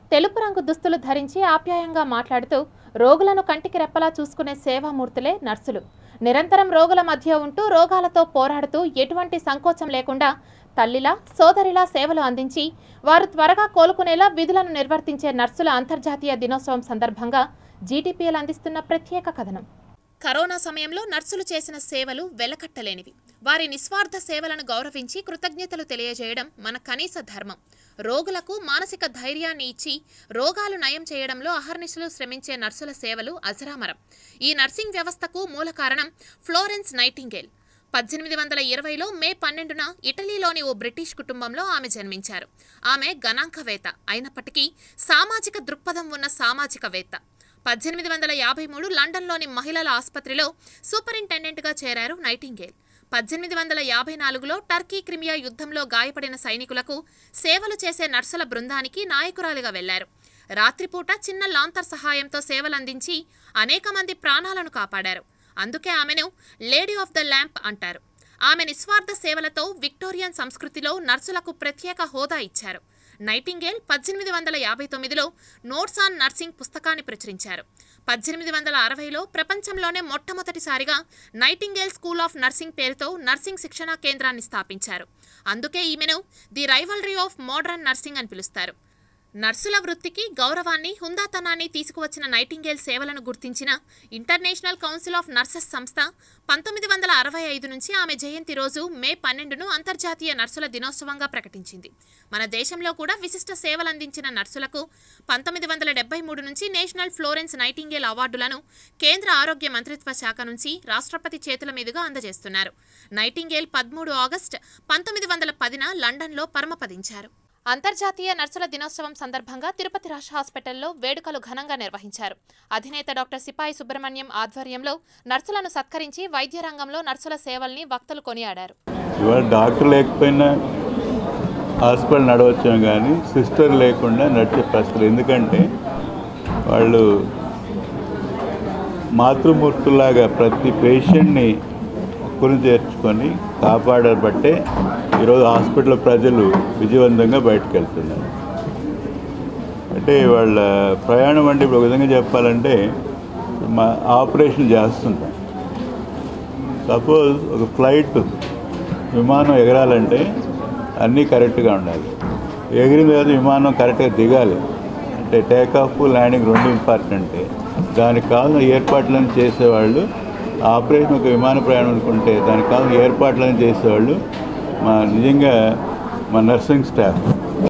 తెలుపు రంగు దుస్తులు ధరించి ఆప్యాయంగా మాట్లాడుతూ రోగులను కంటికి రెప్పలా చూసుకునే సేవామూర్తులే నర్సులు నిరంతరం రోగుల మధ్య ఉంటూ రోగాలతో పోరాడుతూ ఎటువంటి సంకోచం లేకుండా తల్లిలా సోదరిలా సేవలు అందించి వారు త్వరగా కోలుకునేలా విధులను నిర్వర్తించే నర్సుల అంతర్జాతీయ దినోత్సవం సందర్భంగా జీటీపీఎల్ అందిస్తున్న ప్రత్యేక కథనం కరోనా సమయంలో నర్సులు చేసిన సేవలు వెలకట్టలేనివి వారి నిస్వార్థ సేవలను గౌరవించి కృతజ్ఞతలు తెలియజేయడం మన కనీస ధర్మం రోగులకు మానసిక ధైర్యాన్ని ఇచ్చి రోగాలు నయం చేయడంలో అహర్నిశలు శ్రమించే నర్సుల సేవలు అజరామరం ఈ నర్సింగ్ వ్యవస్థకు మూల కారణం ఫ్లోరెన్స్ నైటింగేల్ పద్దెనిమిది వందల ఇరవైలో మే పన్నెండున ఇటలీలోని ఓ బ్రిటిష్ కుటుంబంలో ఆమె జన్మించారు ఆమె గణాంకవేత్త అయినప్పటికీ సామాజిక దృక్పథం ఉన్న సామాజికవేత్త పద్దెనిమిది వందల యాభై మూడు లండన్లోని మహిళల ఆసుపత్రిలో సూపరింటెండెంట్గా చేరారు నైటింగేల్ పద్దెనిమిది వందల యాభై నాలుగులో టర్కీ క్రిమియా యుద్ధంలో గాయపడిన సైనికులకు సేవలు చేసే నర్సుల బృందానికి నాయకురాలిగా వెళ్లారు రాత్రిపూట చిన్న లాంతర్ సహాయంతో సేవలందించి అనేక మంది ప్రాణాలను కాపాడారు అందుకే ఆమెను లేడీ ఆఫ్ ద ల్యాంప్ అంటారు ఆమె నిస్వార్థ సేవలతో విక్టోరియన్ సంస్కృతిలో నర్సులకు ప్రత్యేక హోదా ఇచ్చారు నైటింగేల్ పద్దెనిమిది వందల యాభై తొమ్మిదిలో నోట్స్ ఆన్ నర్సింగ్ పుస్తకాన్ని ప్రచురించారు పద్దెనిమిది వందల అరవైలో ప్రపంచంలోనే మొట్టమొదటిసారిగా నైటింగేల్ స్కూల్ ఆఫ్ నర్సింగ్ పేరుతో నర్సింగ్ శిక్షణా కేంద్రాన్ని స్థాపించారు అందుకే ఈమెను the rivalry of modern nursing అని పిలుస్తారు నర్సుల వృత్తికి గౌరవాన్ని హుందాతనాన్ని తీసుకువచ్చిన నైటింగేల్ సేవలను గుర్తించిన ఇంటర్నేషనల్ కౌన్సిల్ ఆఫ్ నర్సెస్ సంస్థ పంతొమ్మిది వందల అరవై ఐదు నుంచి ఆమె జయంతి రోజు మే పన్నెండును అంతర్జాతీయ నర్సుల దినోత్సవంగా ప్రకటించింది మన దేశంలో కూడా విశిష్ట సేవలందించిన నర్సులకు పంతొమ్మిది వందల డెబ్బై మూడు నుంచి నేషనల్ ఫ్లోరెన్స్ నైటింగేల్ అవార్డులను కేంద్ర ఆరోగ్య మంత్రిత్వ శాఖ నుంచి రాష్ట్రపతి చేతుల మీదుగా అందజేస్తున్నారు నైటింగేల్ పదమూడు ఆగస్టు పంతొమ్మిది వందల పదిన లండన్లో పరమపదించారు అంతర్జాతీయ నర్సుల దినోత్సవం సందర్భంగా తిరుపతి రాష్ట్ర హాస్పిటల్లో వేడుకలు ఘనంగా నిర్వహించారు అధినేత డాక్టర్ సిపాయి సుబ్రహ్మణ్యం ఆధ్వర్యంలో నర్సులను సత్కరించి వైద్య రంగంలో నర్సుల సేవల్ని వక్తలు కొనియాడారు ఇవాళ డాక్టర్ లేకపోయినా హాస్పిటల్ నడవచ్చు కానీ సిస్టర్ లేకుండా నడిచే పరిస్థితులు ఎందుకంటే వాళ్ళు మాతృమూర్తులాగా ప్రతి పేషెంట్ని ఒక్కరిని చేర్చుకొని కాపాడబట్టే ఈరోజు హాస్పిటల్ ప్రజలు విజయవంతంగా బయటకు వెళ్తున్నారు అంటే వాళ్ళ ప్రయాణం అంటే ఇప్పుడు ఒక విధంగా చెప్పాలంటే మా ఆపరేషన్ చేస్తుంటాం సపోజ్ ఒక ఫ్లైట్ విమానం ఎగరాలంటే అన్నీ కరెక్ట్గా ఉండాలి ఎగిరిన తర్వాత విమానం కరెక్ట్గా దిగాలి అంటే టేక్ ఆఫ్ ల్యాండింగ్ రెండు ఇంపార్టెంటే దానికి కావాల్సిన ఏర్పాట్లను చేసేవాళ్ళు ఆపరేషన్ ఒక విమాన ప్రయాణం అనుకుంటే దానికి కావాల్సిన ఏర్పాట్లను చేసేవాళ్ళు మా నిజంగా మా నర్సింగ్ స్టాఫ్